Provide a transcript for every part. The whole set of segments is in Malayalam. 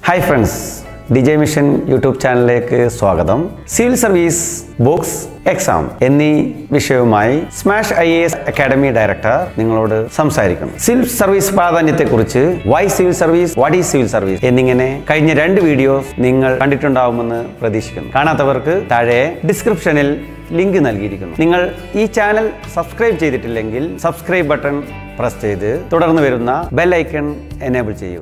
hi friends D J mission YouTube ചാനലിലേക്ക് സ്വാഗതം സിവിൽ സർവീസ് ബുക്സ് എക്സാം എന്നീ വിഷയവുമായി smash I A S academy director നിങ്ങളോട് സംസാരിക്കുന്നു സിവിൽ സർവീസ് പ്രാധാന്യത്തെക്കുറിച്ച് why civil service what is civil service എന്നിങ്ങനെ കഴിഞ്ഞ രണ്ട് വീഡിയോസ് നിങ്ങൾ കണ്ടിട്ടുണ്ടാവുമെന്ന് പ്രതീക്ഷിക്കുന്നു കാണാത്തവർക്ക് താഴെ ഡിസ്ക്രിപ്ഷനിൽ ലിങ്ക് നൽകിയിരിക്കുന്നു നിങ്ങൾ ഈ ചാനൽ സബ്സ്ക്രൈബ് ചെയ്തിട്ടില്ലെങ്കിൽ സബ്സ്ക്രൈബ് ബട്ടൺ പ്രസ് ചെയ്ത് തുടർന്ന് വരുന്ന ബെൽ ഐക്കൺ എനേബിൾ ചെയ്യുക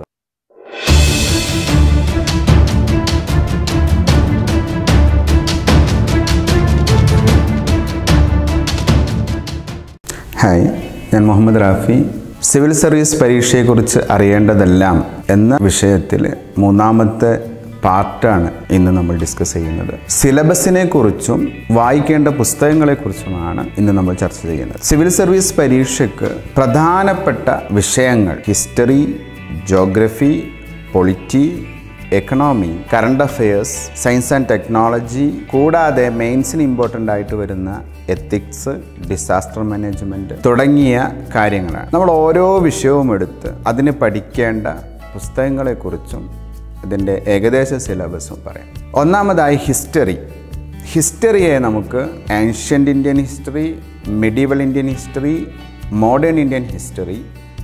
ഹായ് ഞാൻ മുഹമ്മദ് റാഫി സിവിൽ സർവീസ് പരീക്ഷയെക്കുറിച്ച് അറിയേണ്ടതെല്ലാം എന്ന വിഷയത്തിൽ മൂന്നാമത്തെ പാർട്ടാണ് ഇന്ന് നമ്മൾ ഡിസ്കസ് ചെയ്യുന്നത് സിലബസിനെ കുറിച്ചും വായിക്കേണ്ട പുസ്തകങ്ങളെക്കുറിച്ചുമാണ് ഇന്ന് നമ്മൾ ചർച്ച ചെയ്യുന്നത് സിവിൽ സർവീസ് പരീക്ഷയ്ക്ക് പ്രധാനപ്പെട്ട വിഷയങ്ങൾ history geography polity economy current affairs science and technology കൂടാതെ മെയിൻസിന് ഇമ്പോർട്ടൻ്റ് ആയിട്ട് വരുന്ന എത്തിക്സ് ഡിസാസ്റ്റർ മാനേജ്മെൻറ്റ് തുടങ്ങിയ കാര്യങ്ങളാണ് നമ്മൾ ഓരോ വിഷയവും എടുത്ത് അതിന് പഠിക്കേണ്ട പുസ്തകങ്ങളെക്കുറിച്ചും ഇതിൻ്റെ ഏകദേശ സിലബസും പറയാം ഒന്നാമതായി ഹിസ്റ്ററി ഹിസ്റ്ററിയെ നമുക്ക് ancient Indian history medieval Indian history modern Indian history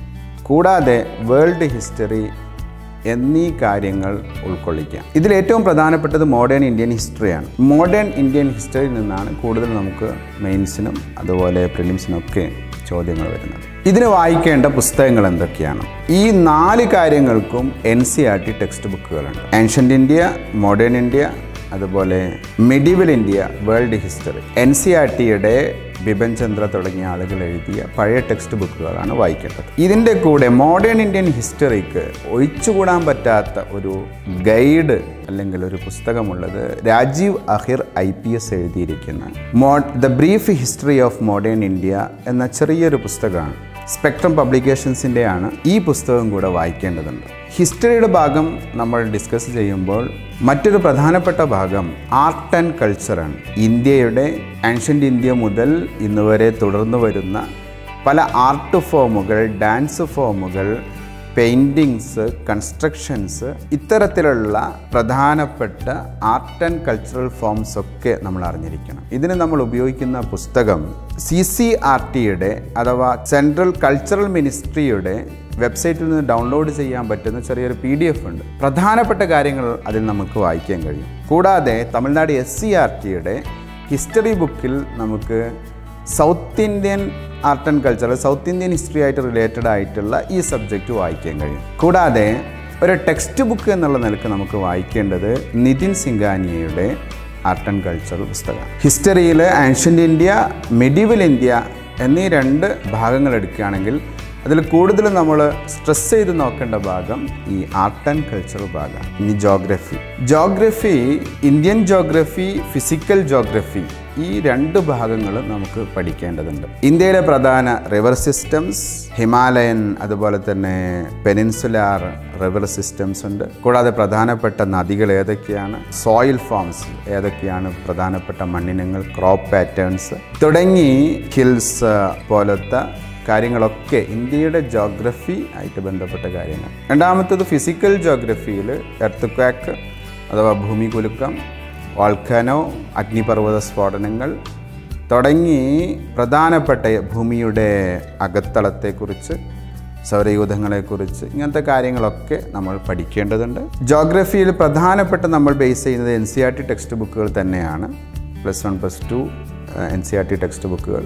കൂടാതെ വേൾഡ് ഹിസ്റ്ററി എന്നീ കാര്യങ്ങൾ ഉൾക്കൊള്ളിക്കാം ഇതിൽ ഏറ്റവും പ്രധാനപ്പെട്ടത് മോഡേൺ ഇന്ത്യൻ ഹിസ്റ്ററിയാണ് മോഡേൺ ഇന്ത്യൻ ഹിസ്റ്ററിയിൽ നിന്നാണ് കൂടുതൽ നമുക്ക് മെയിൻസിനും അതുപോലെ പ്രിലിംസിനും ഒക്കെ ചോദ്യങ്ങൾ വരുന്നത് ഇതിന് വായിക്കേണ്ട പുസ്തകങ്ങൾ എന്തൊക്കെയാണ് ഈ നാല് കാര്യങ്ങൾക്കും N C R T text ബുക്കുകളുണ്ട് ആൻഷ്യൻ്റ് ഇന്ത്യ മോഡേൺ ഇന്ത്യ അതുപോലെ medieval India world history N C R ടിയുടെ ബിപിൻ ചന്ദ്ര തുടങ്ങിയ ആളുകൾ എഴുതിയ പഴയ ടെക്സ്റ്റ് ബുക്കുകളാണ് വായിക്കേണ്ടത് ഇതിൻ്റെ കൂടെ മോഡേൺ ഇന്ത്യൻ ഹിസ്റ്ററിക്ക് ഒഴിച്ചുകൂടാൻ പറ്റാത്ത ഒരു ഗൈഡ് അല്ലെങ്കിൽ ഒരു പുസ്തകമുള്ളത് Rajiv Ahir I P S എഴുതിയിരിക്കുന്ന മോ the brief history of modern India എന്ന ചെറിയൊരു പുസ്തകമാണ് സ്പെക്ട്രം പബ്ലിക്കേഷൻസിൻ്റെയാണ് ഈ പുസ്തകം കൂടെ വായിക്കേണ്ടതുണ്ട് ഹിസ്റ്ററിയുടെ ഭാഗം നമ്മൾ ഡിസ്കസ് ചെയ്യുമ്പോൾ മറ്റൊരു പ്രധാനപ്പെട്ട ഭാഗം ആർട്ട് ആൻഡ് കൾച്ചറാണ് ഇന്ത്യയുടെ ആൻഷ്യൻ്റ് ഇന്ത്യ മുതൽ ഇന്ന് വരെ തുടർന്നു വരുന്ന പല ആർട്ട് ഫോമുകൾ ഡാൻസ് ഫോമുകൾ പെയിൻറ്റിങ്സ് കൺസ്ട്രക്ഷൻസ് ഇത്തരത്തിലുള്ള പ്രധാനപ്പെട്ട ആർട്ട് ആൻഡ് കൾച്ചറൽ ഫോംസ് ഒക്കെ നമ്മൾ അറിഞ്ഞിരിക്കണം ഇതിന് നമ്മൾ ഉപയോഗിക്കുന്ന പുസ്തകം സി സി ആർ ടിയുടെ അഥവാ സെൻട്രൽ കൾച്ചറൽ മിനിസ്ട്രിയുടെ വെബ്സൈറ്റിൽ നിന്ന് ഡൗൺലോഡ് ചെയ്യാൻ പറ്റുന്ന ചെറിയൊരു പി ഡി എഫ് ഉണ്ട് പ്രധാനപ്പെട്ട കാര്യങ്ങൾ അതിൽ നമുക്ക് വായിക്കാൻ കഴിയും കൂടാതെ തമിഴ്നാട് എസ് സി ആർ ടിയുടെ ഹിസ്റ്ററി ബുക്കിൽ നമുക്ക് south Indian art and culture south Indian history ആയിട്ട് റിലേറ്റഡ് ആയിട്ടുള്ള ഈ സബ്ജക്റ്റ് വായിക്കാൻ കഴിയും കൂടാതെ ഒരു ടെക്സ്റ്റ് ബുക്ക് എന്നുള്ള നിലക്ക് നമുക്ക് വായിക്കേണ്ടത് നിതിൻ സിംഗാനിയയുടെ ആർട്ട് ആൻഡ് കൾച്ചർ പുസ്തകമാണ് ഹിസ്റ്ററിയിൽ ആൻഷ്യൻ്റ് ഇന്ത്യ മെഡീവൽ ഇന്ത്യ എന്നീ രണ്ട് ഭാഗങ്ങൾ എടുക്കുകയാണെങ്കിൽ അതിൽ കൂടുതലും നമ്മൾ സ്ട്രെസ് ചെയ്ത് നോക്കേണ്ട ഭാഗം ഈ ആർട്ട് ആൻഡ് കൾച്ചർ ഭാഗം ഇനി geography geography Indian geography physical geography ഈ രണ്ട് ഭാഗങ്ങൾ നമുക്ക് പഠിക്കേണ്ടതുണ്ട് ഇന്ത്യയിലെ പ്രധാന റിവർ സിസ്റ്റംസ് ഹിമാലയൻ അതുപോലെ തന്നെ പെനിൻസുലാർ റിവർ സിസ്റ്റംസ് ഉണ്ട് കൂടാതെ പ്രധാനപ്പെട്ട നദികൾ ഏതൊക്കെയാണ് സോയിൽ ഫോംസ് ഏതൊക്കെയാണ് പ്രധാനപ്പെട്ട മണ്ണിനങ്ങൾ ക്രോപ്പ് പാറ്റേൺസ് തുടങ്ങി ഹിൽസ് പോലത്തെ കാര്യങ്ങളൊക്കെ ഇന്ത്യയുടെ ജോഗ്രഫി ആയിട്ട് ബന്ധപ്പെട്ട കാര്യങ്ങൾ രണ്ടാമത്തത് ഫിസിക്കൽ ജോഗ്രഫിയിൽ എർത്ത് ക്വാക്ക് അഥവാ ഭൂമികുലുക്കം വാൾക്കാനോ അഗ്നിപർവ്വത സ്ഫോടനങ്ങൾ തുടങ്ങി പ്രധാനപ്പെട്ട ഭൂമിയുടെ അകത്തളത്തെക്കുറിച്ച് സൗരയൂഥങ്ങളെക്കുറിച്ച് ഇങ്ങനത്തെ കാര്യങ്ങളൊക്കെ നമ്മൾ പഠിക്കേണ്ടതുണ്ട് ജോഗ്രഫിയിൽ പ്രധാനപ്പെട്ട നമ്മൾ ബേസ് ചെയ്യുന്നത് N C R T text ബുക്കുകൾ തന്നെയാണ് plus one plus two N C R T text ബുക്കുകൾ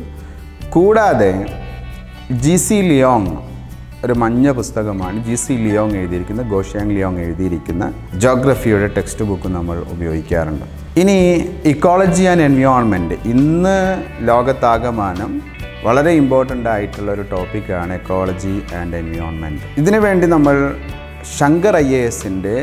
കൂടാതെ ജി സി ലിയോങ് ഒരു മഞ്ഞ പുസ്തകമാണ് ജി സി ലിയോങ് എഴുതിയിരിക്കുന്ന ഗോഷ്യാങ് ലിയോങ് എഴുതിയിരിക്കുന്ന ജോഗ്രഫിയുടെ ടെക്സ്റ്റ് ബുക്ക് നമ്മൾ ഉപയോഗിക്കാറുണ്ട് ഇനി ഇക്കോളജി ആൻഡ് എൻവയോൺമെൻറ്റ് ഇന്ന് ലോകത്താകമാനം വളരെ ഇമ്പോർട്ടൻ്റ് ആയിട്ടുള്ള ഒരു ടോപ്പിക്കാണ് എക്കോളജി ആൻഡ് എൻവയോൺമെൻറ്റ് ഇതിനു വേണ്ടി നമ്മൾ ശങ്കർ ഐ എ എസിൻ്റെ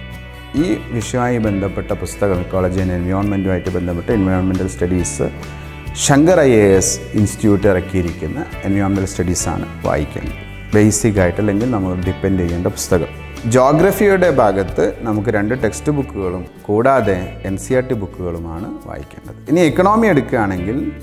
ഈ വിഷയവുമായി ബന്ധപ്പെട്ട പുസ്തകം ഇക്കോളജി ആൻഡ് എൻവയോൺമെൻറ്റുമായിട്ട് ബന്ധപ്പെട്ട environmental studies Shankar I A S institute ഇറക്കിയിരിക്കുന്ന എൻവയോൺമെൻറ്റൽ സ്റ്റഡീസാണ് വായിക്കുന്നത് ബേസിക് ആയിട്ട് അല്ലെങ്കിൽ നമ്മൾ ഡിപ്പെൻഡ് ചെയ്യേണ്ട പുസ്തകം ജോഗ്രഫിയുടെ ഭാഗത്ത് നമുക്ക് രണ്ട് ടെക്സ്റ്റ് ബുക്കുകളും കൂടാതെ എൻ സി ആർ ടി ബുക്കുകളുമാണ് വായിക്കേണ്ടത് ഇനി എക്കണോമി എടുക്കുകയാണെങ്കിൽ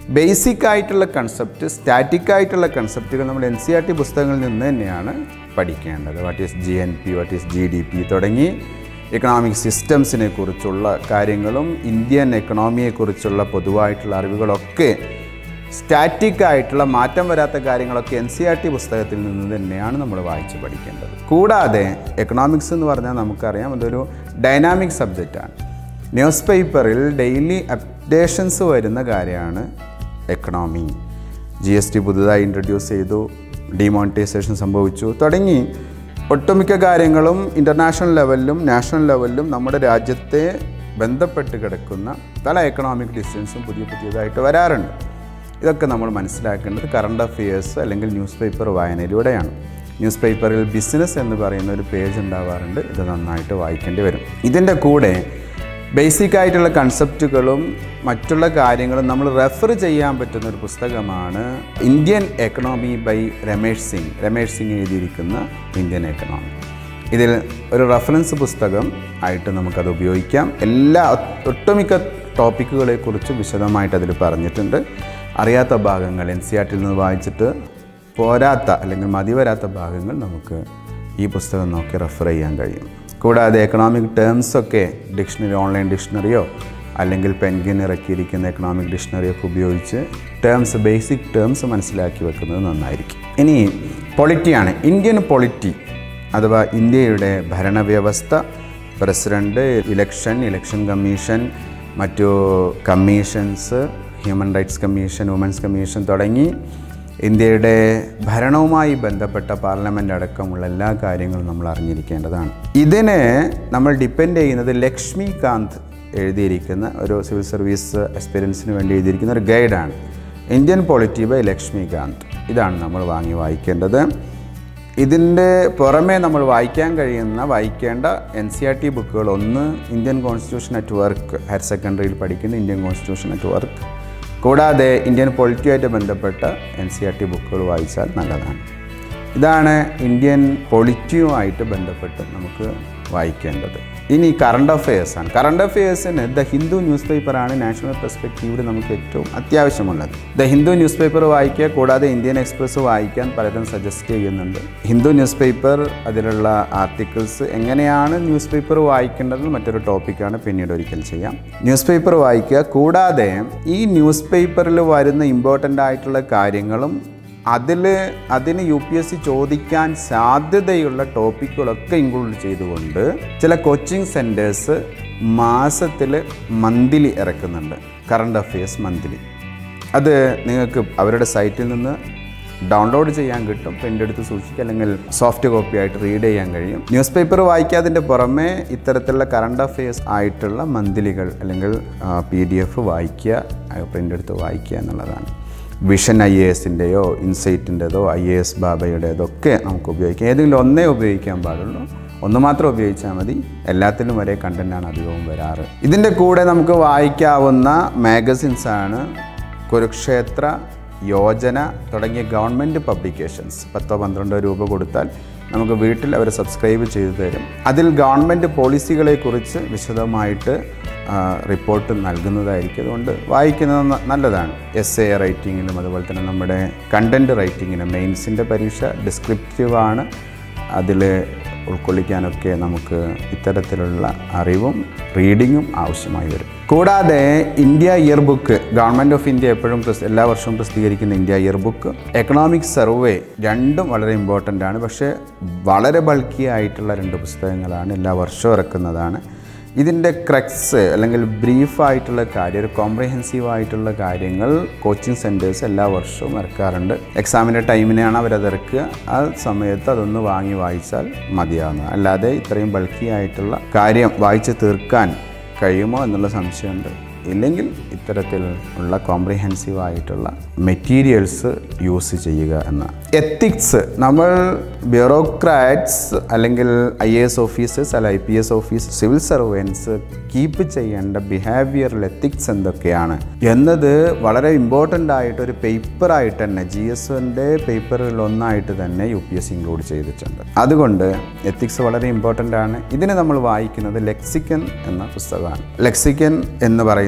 ബേസിക് ആയിട്ടുള്ള കൺസെപ്റ്റ് സ്റ്റാറ്റിക് ആയിട്ടുള്ള കൺസെപ്റ്റുകൾ നമ്മൾ എൻ സി ആർ ടി പുസ്തകങ്ങളിൽ നിന്ന് തന്നെയാണ് പഠിക്കേണ്ടത് what is G N P what is G D P തുടങ്ങി എക്കണോമിക് സിസ്റ്റംസിനെ കുറിച്ചുള്ള കാര്യങ്ങളും ഇന്ത്യൻ എക്കണോമിയെക്കുറിച്ചുള്ള പൊതുവായിട്ടുള്ള അറിവുകളൊക്കെ സ്റ്റാറ്റിക് ആയിട്ടുള്ള മാറ്റം വരാത്ത കാര്യങ്ങളൊക്കെ എൻ സി ആർ ടി പുസ്തകത്തിൽ നിന്ന് തന്നെയാണ് നമ്മൾ വായിച്ച് പഠിക്കേണ്ടത് കൂടാതെ എക്കണോമിക്സ് എന്ന് പറഞ്ഞാൽ നമുക്കറിയാം അതൊരു ഡൈനാമിക് സബ്ജക്റ്റാണ് ന്യൂസ് പേപ്പറിൽ ഡെയിലി അപ്ഡേഷൻസ് വരുന്ന കാര്യമാണ് എക്കണോമി ജി എസ് ടി പുതുതായി ഇൻട്രൊഡ്യൂസ് ചെയ്തു ഡിമോണിറ്റൈസേഷൻ സംഭവിച്ചു തുടങ്ങി ഒട്ടുമിക്ക കാര്യങ്ങളും ഇൻ്റർനാഷണൽ ലെവലിലും നാഷണൽ ലെവലിലും നമ്മുടെ രാജ്യത്തെ ബന്ധപ്പെട്ട് കിടക്കുന്ന പല എക്കണോമിക് ഡിസിഷൻസും പുതിയ പുതിയതായിട്ട് വരാറുണ്ട് ഇതൊക്കെ നമ്മൾ മനസ്സിലാക്കേണ്ടത് കറണ്ട് അഫെയേഴ്സ് അല്ലെങ്കിൽ ന്യൂസ് പേപ്പർ വായനയിലൂടെയാണ് ന്യൂസ് പേപ്പറിൽ ബിസിനസ് എന്ന് പറയുന്ന ഒരു പേജ് ഉണ്ടാവാറുണ്ട് ഇത് നന്നായിട്ട് വായിക്കേണ്ടി വരും ഇതിൻ്റെ കൂടെ ബേസിക് ആയിട്ടുള്ള കൺസെപ്റ്റുകളും മറ്റുള്ള കാര്യങ്ങളും നമ്മൾ റെഫർ ചെയ്യാൻ പറ്റുന്ന ഒരു പുസ്തകമാണ് Indian economy by Ramesh Singh Ramesh Singh എഴുതിയിരിക്കുന്ന ഇന്ത്യൻ എക്കണോമി ഇതിൽ ഒരു റെഫറൻസ് പുസ്തകം ആയിട്ട് നമുക്കത് ഉപയോഗിക്കാം എല്ലാ ഒട്ടുമിക്ക ടോപ്പിക്കുകളെക്കുറിച്ച് വിശദമായിട്ട് അതിൽ പറഞ്ഞിട്ടുണ്ട് അറിയാത്ത ഭാഗങ്ങൾ എൻ സി ആർ ടിയിൽ നിന്ന് വായിച്ചിട്ട് പോരാത്ത അല്ലെങ്കിൽ മതി വരാത്ത ഭാഗങ്ങൾ നമുക്ക് ഈ പുസ്തകം നോക്കി റെഫർ ചെയ്യാൻ കഴിയും കൂടാതെ എക്കണോമിക് ടേംസൊക്കെ ഡിക്ഷണറി ഓൺലൈൻ ഡിക്ഷണറിയോ അല്ലെങ്കിൽ പെൻഗിൻ ഇറക്കിയിരിക്കുന്ന എക്കണോമിക് ഡിക്ഷണറിയൊക്കെ ഉപയോഗിച്ച് ടേംസ് ബേസിക് ടേംസ് മനസ്സിലാക്കി വെക്കുന്നത് നന്നായിരിക്കും ഇനി പൊളിറ്റിയാണ് ഇന്ത്യൻ പൊളിറ്റി അഥവാ ഇന്ത്യയുടെ ഭരണവ്യവസ്ഥ പ്രസിഡന്റ് ഇലക്ഷൻ ഇലക്ഷൻ കമ്മീഷൻ മറ്റു commissions human rights commission women's commission തുടങ്ങി ഇന്ത്യയുടെ ഭരണവുമായി ബന്ധപ്പെട്ട പാർലമെൻ്റ് അടക്കമുള്ള എല്ലാ കാര്യങ്ങളും നമ്മൾ അറിഞ്ഞിരിക്കേണ്ടതാണ് ഇതിന് നമ്മൾ ഡിപ്പെൻഡ് ചെയ്യുന്നത് ലക്ഷ്മികാന്ത് എഴുതിയിരിക്കുന്ന ഒരു സിവിൽ സർവീസ് എക്സ്പീരിയൻസിന് വേണ്ടി എഴുതിയിരിക്കുന്ന ഒരു ഗൈഡാണ് ഇന്ത്യൻ പൊളിറ്റി ബൈ ലക്ഷ്മികാന്ത് ഇതാണ് നമ്മൾ വാങ്ങി വായിക്കേണ്ടത് ഇതിൻ്റെ പുറമേ നമ്മൾ വായിക്കാൻ കഴിയുന്ന വായിക്കേണ്ട എൻ സി ആർ ടി ബുക്കുകൾ ഒന്ന് Indian constitution at work higher സെക്കൻഡറിയിൽ പഠിക്കുന്ന ഇന്ത്യൻ കോൺസ്റ്റിറ്റ്യൂഷൻ അറ്റ് വർക്ക് കൂടാതെ ഇന്ത്യൻ പൊളിറ്റിയുമായിട്ട് ബന്ധപ്പെട്ട എൻ സി ആർ ടി ബുക്കുകൾ വായിച്ചാൽ നല്ലതാണ് ഇതാണ് ഇന്ത്യൻ പൊളിറ്റിയുമായിട്ട് ബന്ധപ്പെട്ട് നമുക്ക് വായിക്കേണ്ടത് ഇനി കറണ്ട് അഫെയേഴ്സാണ് കറണ്ട് അഫെയേഴ്സിന് ദ ഹിന്ദു ന്യൂസ് പേപ്പറാണ് നാഷണൽ പെർസ്പെക്റ്റീവിൽ നമുക്ക് ഏറ്റവും അത്യാവശ്യമുള്ളത് ദ ഹിന്ദു ന്യൂസ് പേപ്പർ വായിക്കുക കൂടാതെ ഇന്ത്യൻ എക്സ്പ്രസ് വായിക്കാൻ പലരും സജസ്റ്റ് ചെയ്യുന്നുണ്ട് ഹിന്ദു ന്യൂസ് പേപ്പർ അതിലുള്ള ആർട്ടിക്കിൾസ് എങ്ങനെയാണ് ന്യൂസ് പേപ്പർ വായിക്കേണ്ടത് മറ്റൊരു ടോപ്പിക്കാണ് പിന്നീട് ഒരിക്കൽ ചെയ്യാം ന്യൂസ് പേപ്പർ വായിക്കുക കൂടാതെ ഈ ന്യൂസ് പേപ്പറിൽ വരുന്ന ഇമ്പോർട്ടൻ്റ് ആയിട്ടുള്ള കാര്യങ്ങളും അതിൽ അതിന് യു പി എസ് സി ചോദിക്കാൻ സാധ്യതയുള്ള ടോപ്പിക്കുകളൊക്കെ ഇൻക്ലൂഡ് ചെയ്തുകൊണ്ട് ചില കോച്ചിങ് സെൻറ്റേഴ്സ് മാസത്തിൽ മന്ത്ലി ഇറക്കുന്നുണ്ട് കറണ്ട് അഫെയേഴ്സ് മന്ത്ലി അത് നിങ്ങൾക്ക് അവരുടെ സൈറ്റിൽ നിന്ന് ഡൗൺലോഡ് ചെയ്യാൻ കിട്ടും പ്രിൻ്റ് എടുത്ത് സൂക്ഷിക്കുക അല്ലെങ്കിൽ സോഫ്റ്റ് കോപ്പി ആയിട്ട് റീഡ് ചെയ്യാൻ കഴിയും ന്യൂസ് പേപ്പർ വായിക്കാതിൻ്റെ പുറമെ ഇത്തരത്തിലുള്ള കറണ്ട് അഫെയേഴ്സ് ആയിട്ടുള്ള മന്ത്ലികൾ അല്ലെങ്കിൽ പി ഡി എഫ് വായിക്കുക പ്രിൻ്റ് എടുത്ത് വായിക്കുക എന്നുള്ളതാണ് വിഷൻ ഐ എ എസിൻ്റെയോ ഇൻസൈറ്റിൻ്റെതോ ഐ എ എസ് ബാബയുടേതോ ഒക്കെ നമുക്ക് ഉപയോഗിക്കാം ഏതെങ്കിലും ഒന്നേ ഉപയോഗിക്കാൻ പാടുള്ളൂ ഒന്ന് മാത്രം ഉപയോഗിച്ചാൽ മതി എല്ലാത്തിലും ഒരേ കണ്ടൻറ്റാണ് അധികവും വരാറ് ഇതിൻ്റെ കൂടെ നമുക്ക് വായിക്കാവുന്ന മാഗസിൻസ് ആണ് കുരുക്ഷേത്ര യോജന തുടങ്ങിയ ഗവൺമെൻറ് പബ്ലിക്കേഷൻസ് പത്തോ പന്ത്രണ്ടോ രൂപ കൊടുത്താൽ നമുക്ക് വീട്ടിൽ അവർ സബ്സ്ക്രൈബ് ചെയ്തു തരും അതിൽ ഗവൺമെൻറ് പോളിസികളെക്കുറിച്ച് വിശദമായിട്ട് ആ, റിപ്പോർട്ട് നൽകുന്നതായിരിക്കും അതുകൊണ്ട് വായിക്കുന്നത് ന- നല്ലതാണ് എസ് എ റൈറ്റിങ്ങിനും അതുപോലെ തന്നെ നമ്മുടെ കണ്ടൻറ് റൈറ്റിങ്ങിനും മെയിൻസിൻ്റെ പരീക്ഷ ഡിസ്ക്രിപ്റ്റീവാണ് അതിൽ ഉൾക്കൊള്ളിക്കാനൊക്കെ നമുക്ക് ഇത്തരത്തിലുള്ള അറിവും റീഡിങ്ങും ആവശ്യമായി വരും കൂടാതെ India year book government of India എപ്പോഴും പ്രസ് എല്ലാ വർഷവും പ്രസിദ്ധീകരിക്കുന്ന India year book economic survey രണ്ടും വളരെ ഇമ്പോർട്ടൻ്റ് ആണ് പക്ഷേ വളരെ ബൾക്കി ആയിട്ടുള്ള രണ്ട് പുസ്തകങ്ങളാണ് എല്ലാ വർഷവും ഇറക്കുന്നതാണ് ഇതിൻ്റെ ക്രക്സ് അല്ലെങ്കിൽ ബ്രീഫായിട്ടുള്ള കാര്യം ഒരു കോംപ്രിഹെൻസീവ് ആയിട്ടുള്ള കാര്യങ്ങൾ കോച്ചിങ് സെൻറ്റേഴ്സ് എല്ലാ വർഷവും ഇറക്കാറുണ്ട് എക്സാമിൻ്റെ ടൈമിനെയാണ് അവരത് ഇറക്കുക ആ സമയത്ത് അതൊന്ന് വാങ്ങി വായിച്ചാൽ മതിയാവുന്നത് അല്ലാതെ ഇത്രയും ബൾക്കി ആയിട്ടുള്ള കാര്യം വായിച്ച് തീർക്കാൻ കഴിയുമോ എന്നുള്ള സംശയമുണ്ട് ഇല്ലെങ്കിൽ ഇത്തരത്തിൽ ഉള്ള കോംപ്രിഹെൻസീവ് ആയിട്ടുള്ള മെറ്റീരിയൽസ് യൂസ് ചെയ്യുക എന്ന് എത്തിക്സ് നമ്മൾ ബ്യൂറോക്രാറ്റ്സ് അല്ലെങ്കിൽ ഐ എ എസ് ഓഫീസേഴ്സ് അല്ല I P S office civil servants keep ചെയ്യേണ്ട ബിഹേവിയറൽ എത്തിക്സ് എന്തൊക്കെയാണ് എന്നത് വളരെ ഇമ്പോർട്ടൻ്റ് ആയിട്ട് ഒരു പേപ്പറായിട്ട് തന്നെ ജി എസ് എൻ്റെ പേപ്പറുകളിൽ ഒന്നായിട്ട് തന്നെ യു പി എസ് ഇൻക്ലൂഡ് ചെയ്തിട്ടുണ്ട് അതുകൊണ്ട് എത്തിക്സ് വളരെ ഇമ്പോർട്ടൻ്റ് ആണ് ഇതിന് നമ്മൾ വായിക്കുന്നത് ലെക്സിക്കൻ എന്ന പുസ്തകമാണ് ലെക്സിക്കൻ എന്ന് പറയുന്നത്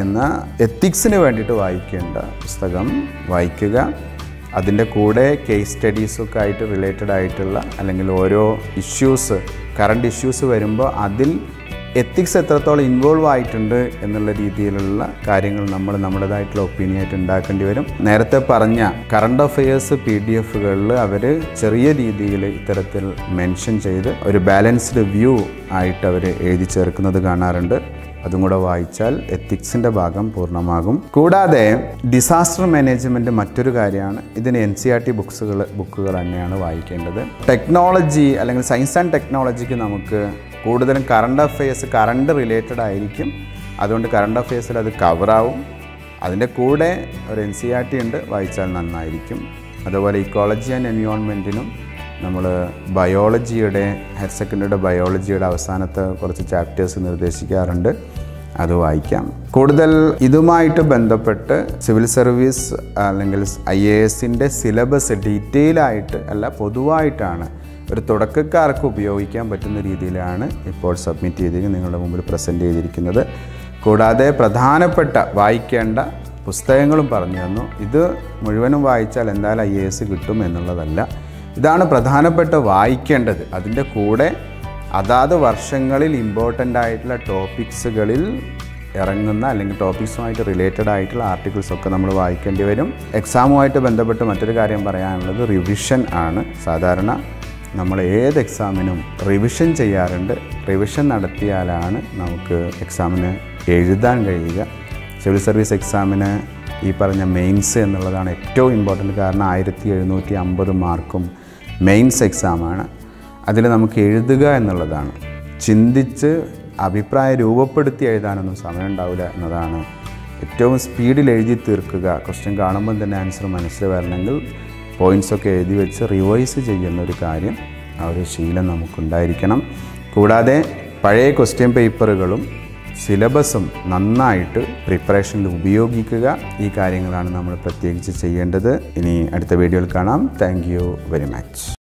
പറയുന്ന എത്തിക്സിന് വേണ്ടിയിട്ട് വായിക്കേണ്ട പുസ്തകം വായിക്കുക അതിൻ്റെ കൂടെ കേസ് സ്റ്റഡീസൊക്കെ ആയിട്ട് റിലേറ്റഡ് ആയിട്ടുള്ള അല്ലെങ്കിൽ ഓരോ ഇഷ്യൂസ് കറണ്ട് ഇഷ്യൂസ് വരുമ്പോൾ അതിൽ എത്തിക്സ് എത്രത്തോളം ഇൻവോൾവ് ആയിട്ടുണ്ട് എന്നുള്ള രീതിയിലുള്ള കാര്യങ്ങൾ നമ്മൾ നമ്മുടേതായിട്ടുള്ള ഒപ്പീനിയൻ ആയിട്ട് ഉണ്ടാക്കേണ്ടി വരും നേരത്തെ പറഞ്ഞ കറണ്ട് അഫയേഴ്സ് പി ഡി എഫുകളിൽ അവർ ചെറിയ രീതിയിൽ ഇത്തരത്തിൽ മെൻഷൻ ചെയ്ത് ഒരു ബാലൻസ്ഡ് വ്യൂ ആയിട്ട് അവർ എഴുതി ചേർക്കുന്നത് കാണാറുണ്ട് അതും കൂടെ വായിച്ചാൽ എത്തിക്സിൻ്റെ ഭാഗം പൂർണ്ണമാകും കൂടാതെ ഡിസാസ്റ്റർ മാനേജ്മെൻറ്റ് മറ്റൊരു കാര്യമാണ് ഇതിന് എൻ സി ആർ ടി ബുക്സുകൾ ബുക്കുകൾ തന്നെയാണ് വായിക്കേണ്ടത് ടെക്നോളജി അല്ലെങ്കിൽ സയൻസ് ആൻഡ് ടെക്നോളജിക്ക് നമുക്ക് കൂടുതലും കറണ്ട് അഫയേഴ്സ് കറണ്ട് റിലേറ്റഡ് ആയിരിക്കും അതുകൊണ്ട് കറണ്ട് അഫയേഴ്സിൽ അത് കവറാവും അതിൻ്റെ കൂടെ ഒരു എൻ സി ആർ ടി ഉണ്ട് വായിച്ചാൽ നന്നായിരിക്കും അതുപോലെ ഇക്കോളജി ആൻഡ് എൻവയോൺമെൻറ്റിനും നമ്മൾ ബയോളജിയുടെ ഹയർ സെക്കൻഡറിയുടെ ബയോളജിയുടെ അവസാനത്തെ കുറച്ച് ചാപ്റ്റേഴ്സ് നിർദ്ദേശിക്കാറുണ്ട് അത് വായിക്കാം കൂടുതൽ ഇതുമായിട്ട് ബന്ധപ്പെട്ട് സിവിൽ സർവീസ് അല്ലെങ്കിൽ ഐ എ എസിൻ്റെ സിലബസ് ഡീറ്റെയിൽ ആയിട്ട് അല്ല പൊതുവായിട്ടാണ് ഒരു തുടക്കക്കാർക്ക് ഉപയോഗിക്കാൻ പറ്റുന്ന രീതിയിലാണ് ഇപ്പോൾ സബ്മിറ്റ് ചെയ്തിരിക്കുന്നത് നിങ്ങളുടെ മുമ്പിൽ പ്രസൻറ്റ് ചെയ്തിരിക്കുന്നത് കൂടാതെ പ്രധാനപ്പെട്ട വായിക്കേണ്ട പുസ്തകങ്ങളും പറഞ്ഞു തന്നു ഇത് മുഴുവനും വായിച്ചാൽ എന്തായാലും ഐ എ എസ് കിട്ടും എന്നുള്ളതല്ല ഇതാണ് പ്രധാനപ്പെട്ട വായിക്കേണ്ടത് അതിൻ്റെ കൂടെ അതാത് വർഷങ്ങളിൽ ഇമ്പോർട്ടൻ്റ് ആയിട്ടുള്ള ടോപ്പിക്സുകളിൽ ഇറങ്ങുന്ന അല്ലെങ്കിൽ ടോപ്പിക്സുമായിട്ട് റിലേറ്റഡ് ആയിട്ടുള്ള ആർട്ടിക്കിൾസ് ഒക്കെ നമ്മൾ വായിക്കേണ്ടി വരും എക്സാമുമായിട്ട് ബന്ധപ്പെട്ട് മറ്റൊരു കാര്യം പറയാനുള്ളത് റിവിഷൻ ആണ് സാധാരണ നമ്മൾ ഏത് എക്സാമിനും റിവിഷൻ ചെയ്യാറുണ്ട് റിവിഷൻ നടത്തിയാലാണ് നമുക്ക് എക്സാമിന് എഴുതാൻ കഴിയുക സിവിൽ സർവീസ് എക്സാമിന് ഈ പറഞ്ഞ മെയിൻസ് എന്നുള്ളതാണ് ഏറ്റവും ഇമ്പോർട്ടൻറ്റ് കാരണം ആയിരത്തി എഴുന്നൂറ്റി അമ്പത് മാർക്കും മെയിൻസ് എക്സാമാണ് അതിൽ നമുക്ക് എഴുതുക എന്നുള്ളതാണ് ചിന്തിച്ച് അഭിപ്രായം രൂപപ്പെടുത്തി എഴുതാനൊന്നും സമയം ഉണ്ടാവില്ല എന്നതാണ് ഏറ്റവും സ്പീഡിൽ എഴുതി തീർക്കുക ക്വസ്റ്റ്യൻ കാണുമ്പോൾ തന്നെ ആൻസർ മനസ്സിൽ വരണമെങ്കിൽ പോയിൻറ്സൊക്കെ എഴുതി വെച്ച് റിവൈസ് ചെയ്യുന്ന ഒരു കാര്യം ആ ഒരു ശീലം നമുക്കുണ്ടായിരിക്കണം കൂടാതെ പഴയ ക്വസ്റ്റ്യൻ പേപ്പറുകളും സിലബസും നന്നായിട്ട് പ്രിപ്പറേഷനിൽ ഉപയോഗിക്കുക ഈ കാര്യങ്ങളാണ് നമ്മൾ പ്രത്യേകിച്ച് ചെയ്യേണ്ടത് ഇനി അടുത്ത വീഡിയോയിൽ കാണാം താങ്ക് യു വെരി മച്ച്